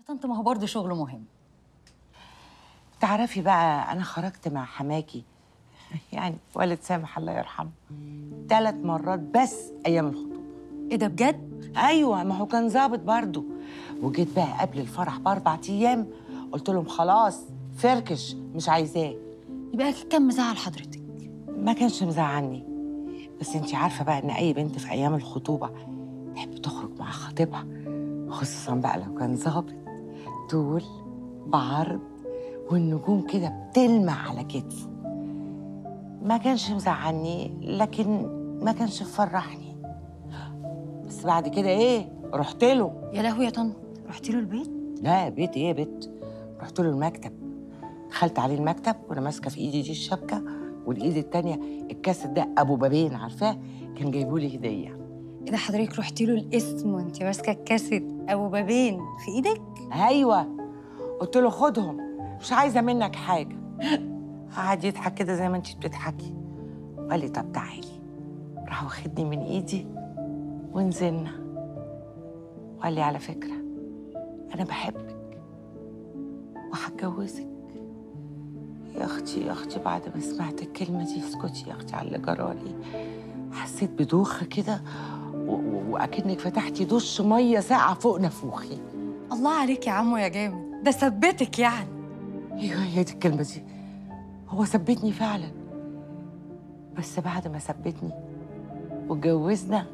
يا طنط ما هو برضه شغله مهم تعرفي بقى انا خرجت مع حماكي يعني والد سامح الله يرحمه ثلاث مرات بس ايام الخطوبه ايه ده بجد ايوه ما هو كان ظابط برضه وجيت بقى قبل الفرح باربع ايام قلت لهم خلاص فركش مش عايزاه يبقى اكيد كان مزعل حضرتك ما كانش مزعلني بس انت عارفه بقى ان اي بنت في ايام الخطوبه تحب تخرج مع خطيبها خصوصا بقى لو كان ظابط طول بعرض والنجوم كده بتلمع على كتفه ما كانش مزعلني لكن ما كانش مفرحني بس بعد كده ايه رحت له يا لهوي يا طنط رحتي له البيت لا بيت ايه بيت رحت له المكتب دخلت عليه المكتب وانا ماسكه في ايدي دي الشبكه والايد التانيه الكاسيت ده ابو بابين عارفاه كان جايبه لي هديه ايه ده حضرتك رحتي له الاسم وانت ماسكه الكاسيت ابو بابين في ايدك ايوه قلت له خدهم مش عايزه منك حاجه قعد يضحك كده زي ما انت بتضحكي وقال لي طب تعالي راح واخدني من ايدي ونزلنا وقال لي على فكره انا بحبك وهتجوزك يا اختي يا اختي بعد ما سمعت الكلمه دي اسكتي يا اختي على اللي جرالي حسيت بدوخه كده و- و- واكنك فتحتي دش ميه ساقعه فوق نافوخي الله عليك يا عمو يا جامد ده ثبتك يعني ايوه هي دي الكلمه دي هو ثبتني فعلا بس بعد ما ثبتني واتجوزنا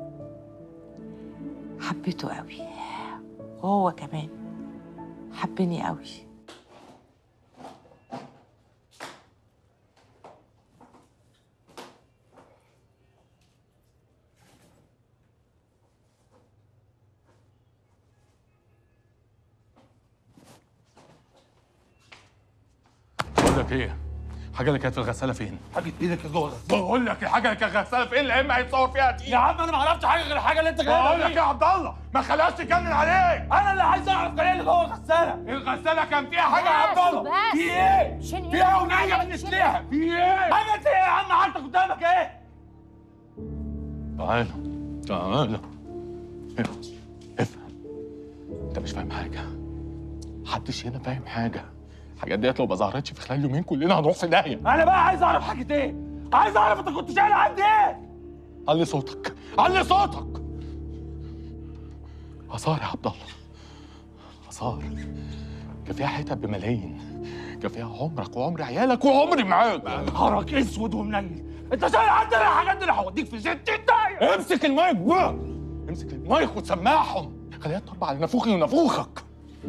حبيته قوي وهو كمان حبني قوي بقول لك ايه الحاجه اللي كانت في الغساله فين حاجة ايدك يا جوه بقول لك الحاجه اللي كانت في الغساله فين اللي اما هيتصور فيها دي يا عم انا ما عرفتش حاجه غير الحاجه اللي انت بقول جايبها لك دي يا عبد الله ما خلاش تجنن عليك انا اللي عايز اعرف كان ايه اللي جوه الغساله الغساله كان فيها حاجه يا عبد الله في ايه؟ عشان في ايه ونية بنسليها؟ في ايه حاجه ايه يا عم عارفك قدامك ايه؟ تعالى تعالى افهم افهم انت مش فاهم حاجه محدش هنا فاهم حاجه الحاجات ديت لو ما ظهرتش في خلال يومين كلنا هنروح في داهيه انا بقى عايز اعرف حاجه ايه؟ عايز اعرف انت كنت شايل عندي ايه؟ علي صوتك علي صوتك آثار يا عبد الله آثار كان فيها حتت بملايين كان فيها عمرك وعمر عيالك وعمري معاك نهارك اسود ومنيل انت شايل عندي أنا الحاجات دي اللي هوديك في ستين داهيه امسك المايك بقى امسك المايك وتسمعهم خليها تربى على نافوخي ونافوخك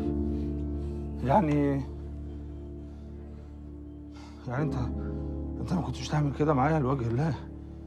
يعني يعني انت انت ما كنتش تعمل كده معايا لوجه الله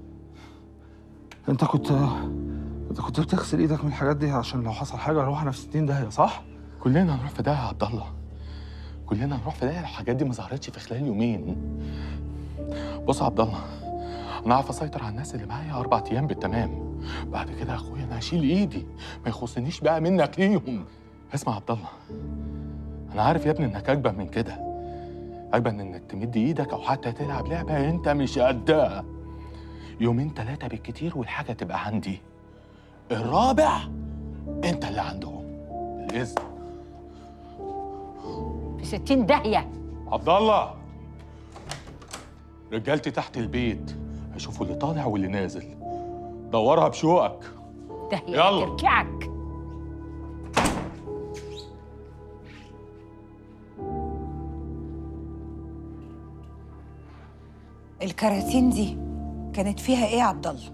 انت كنت انت كنت بتغسل ايدك من الحاجات دي عشان لو حصل حاجه اروح انا في 60 داهيه صح؟ كلنا هنروح في داهيه يا عبد الله كلنا هنروح في داهيه الحاجات دي ما ظهرتش في خلال يومين بص يا عبد الله انا عارف اسيطر على الناس اللي معايا اربع ايام بالتمام بعد كده يا اخويا انا هشيل ايدي ما يخصنيش بقى منك ليهم اسمع يا عبد الله انا عارف يا ابني انك اجبن من كده اجبن انك تمد ايدك او حتى تلعب لعبه انت مش قدها يومين ثلاثه بالكتير والحاجه تبقى عندي الرابع انت اللي عندهم بالاذن في 60 داهيه عبد الله رجالتي تحت البيت هيشوفوا اللي طالع واللي نازل دورها بشوقك داهيه يلا. تركعك الكراتين دي كانت فيها ايه يا عبد الله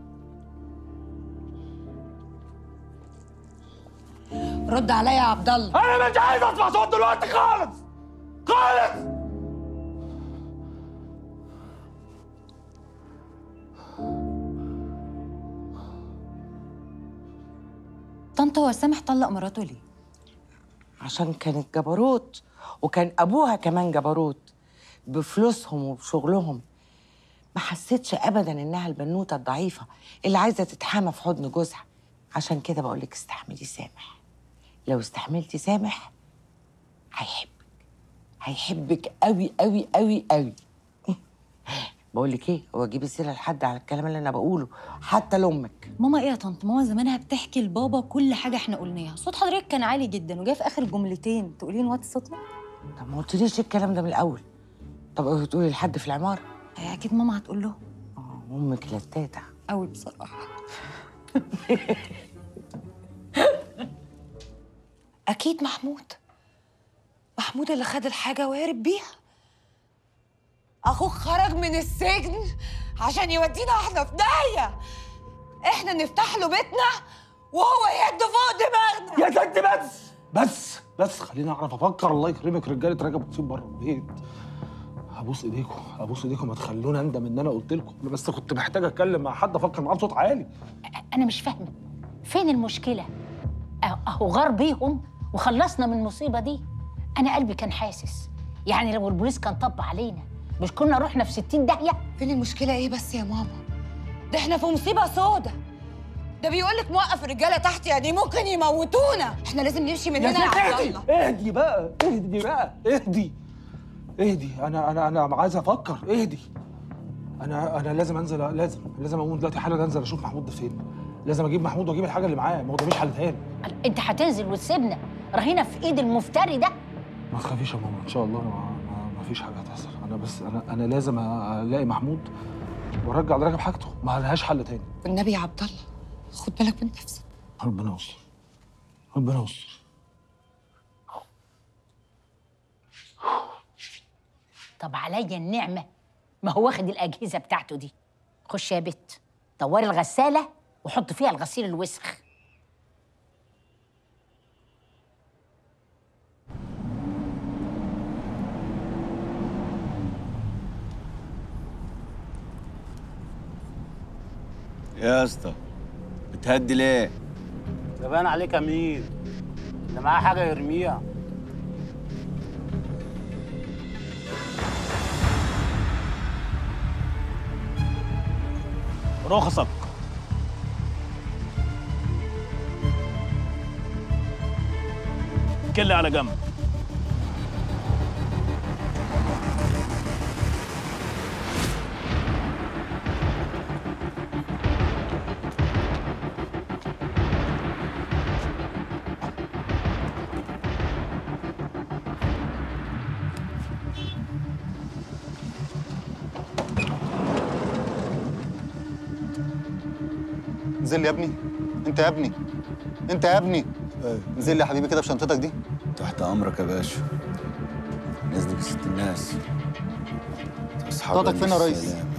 رد عليا يا عبد الله انا مش عايز اسمع صوت دلوقتي خالص خالص طنط هو سامح طلق مراته ليه عشان كانت جبروت وكان ابوها كمان جبروت بفلوسهم وبشغلهم ما حسيتش ابدا انها البنوته الضعيفه اللي عايزه تتحامى في حضن جوزها عشان كده بقول لك استحملي سامح لو استحملتي سامح هيحبك هيحبك قوي قوي قوي قوي بقول لك ايه هو جيبي سيره لحد على الكلام اللي انا بقوله حتى لامك ماما ايه يا طنط ماما زمانها بتحكي لبابا كل حاجه احنا قلناها صوت حضرتك كان عالي جدا وجاي في اخر جملتين تقولي له وطي صوتك طب ما قلتليش الكلام ده من الاول طب تقولي لحد في العماره هي اكيد ماما هتقول له اه امك لتاته قوي بصراحه اكيد محمود محمود اللي خد الحاجه وهرب بيها اخوك خرج من السجن عشان يودينا احنا في داهيه احنا نفتح له بيتنا وهو يد فوق دماغنا يا ست بس بس بس خليني اعرف افكر الله يكرمك رجاله رجب وتسيب بره البيت ابوس ايديكم ابوس ايديكم ما تخلوني اندم ان انا قلت لكم انا بس كنت محتاج اتكلم مع حد افكر معاه بصوت عالي انا مش فاهمه فين المشكله أه- اهو غار بيهم وخلصنا من المصيبه دي انا قلبي كان حاسس يعني لو البوليس كان طب علينا مش كنا رحنا في 60 داهيه فين المشكله ايه بس يا ماما ده احنا في مصيبه سودة ده بيقول لك موقف الرجاله تحت يعني ممكن يموتونا احنا لازم نمشي من يا هنا ست يا عبد اهدي الله اهدي بقى اهدي بقى اهدي اهدي انا انا انا عايز افكر اهدي انا انا لازم انزل لازم لازم اقوم دلوقتي حالا انزل اشوف محمود ده فين لازم اجيب محمود واجيب الحاجه اللي معاه ما هو ده مش حل تاني انت هتنزل وتسيبنا رهينه في ايد المفتري ده ما تخافيش يا ماما ان شاء الله ما, ما, ما فيش حاجه هتحصل انا بس انا انا لازم الاقي محمود وارجع لراجب حاجته ما لهاش حل تاني والنبي يا عبد الله خد بالك من نفسك ربنا يستر ربنا يستر طب عليا النعمه ما هو واخد الاجهزه بتاعته دي خش يا بت دوري الغساله وحط فيها الغسيل الوسخ يا اسطى بتهدي ليه؟ ده باين عليك امين اللي معاه حاجه يرميها رخصك كل على جنب انزل لي يا ابني انت يا ابني انت يا ابني انزل لي يا حبيبي كده بشنطتك دي تحت امرك يا باشا نزلك ست الناس اصحاب بطاقتك فين يا ريس؟ السلام.